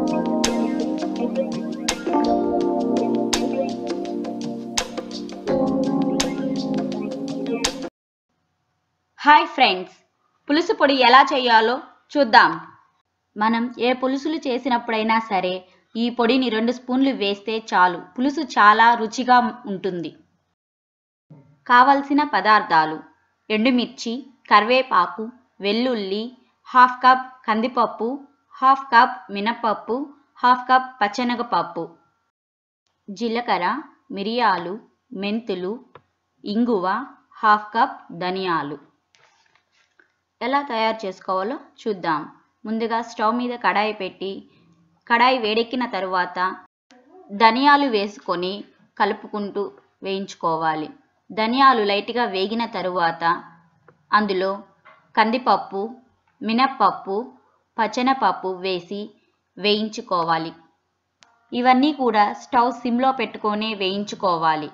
hi friends పులుసు పొడి ఎలా చేయాలో చూద్దాం మనం ఏ పులుసులు చేసినప్పుడైనా సరే ఈ పొడిని రెండు స్పూన్లు వేస్తే చాలు పులుసు చాలా రుచిగా ఉంటుంది కావలసిన పదార్థాలు ఎండుమిర్చి కరివేపాకు వెల్లుల్లి హాఫ్ కప్ కందిపప్పు హాఫ్ కప్ మినపప్పు హాఫ్ కప్ పచ్చెనగపప్పు జీలకర్ర మిరియాలు మెంతులు ఇంగువ హాఫ్ కప్ ధనియాలు ఎలా తయారు చేసుకోవాలో చూద్దాం ముందుగా స్టవ్ మీద కడాయి పెట్టి కడాయి వేడెక్కిన తరువాత ధనియాలు వేసుకొని కలుపుకుంటూ వేయించుకోవాలి ధనియాలు లైట్గా వేగిన తరువాత అందులో కందిపప్పు మినప్పప్పు పచ్చనపప్పు వేసి వేయించుకోవాలి ఇవన్నీ కూడా స్టవ్ సిమ్లో పెట్టుకొని వేయించుకోవాలి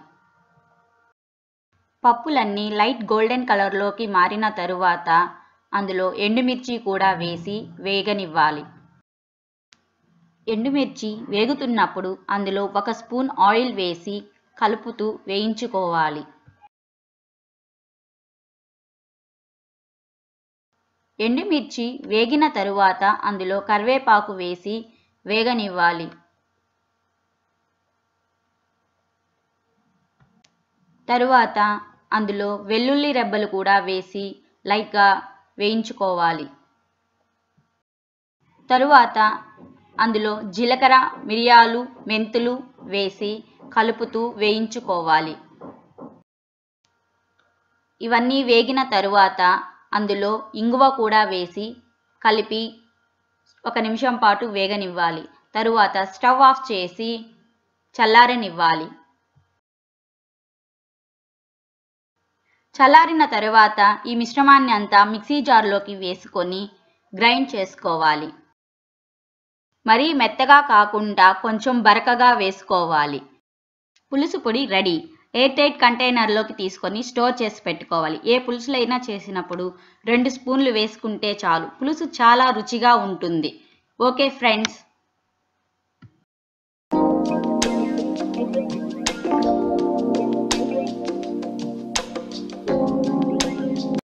పప్పులన్నీ లైట్ గోల్డెన్ కలర్లోకి మారిన తరువాత అందులో ఎండుమిర్చి కూడా వేసి వేగనివ్వాలి ఎండుమిర్చి వేగుతున్నప్పుడు అందులో ఒక స్పూన్ ఆయిల్ వేసి కలుపుతూ వేయించుకోవాలి ఎండుమిర్చి వేగిన తరువాత అందులో కరివేపాకు వేసి వేగనివ్వాలి తరువాత అందులో వెల్లుల్లి రెబ్బలు కూడా వేసి లైట్గా వేయించుకోవాలి తరువాత అందులో జీలకర్ర మిరియాలు మెంతులు వేసి కలుపుతూ వేయించుకోవాలి ఇవన్నీ వేగిన తరువాత అందులో ఇంగువ కూడా వేసి కలిపి ఒక నిమిషం పాటు వేగనివ్వాలి తరువాత స్టవ్ ఆఫ్ చేసి చల్లారనివ్వాలి చల్లారిన తరువాత ఈ మిశ్రమాన్ని అంతా మిక్సీ జార్లోకి వేసుకొని గ్రైండ్ చేసుకోవాలి మరీ మెత్తగా కాకుండా కొంచెం బరకగా వేసుకోవాలి పులుసు పొడి రెడీ ఎయిర్ టైట్ కంటైనర్లోకి తీసుకొని స్టోర్ చేసి పెట్టుకోవాలి ఏ పులుసులైనా చేసినప్పుడు రెండు స్పూన్లు వేసుకుంటే చాలు పులుసు చాలా రుచిగా ఉంటుంది ఓకే ఫ్రెండ్స్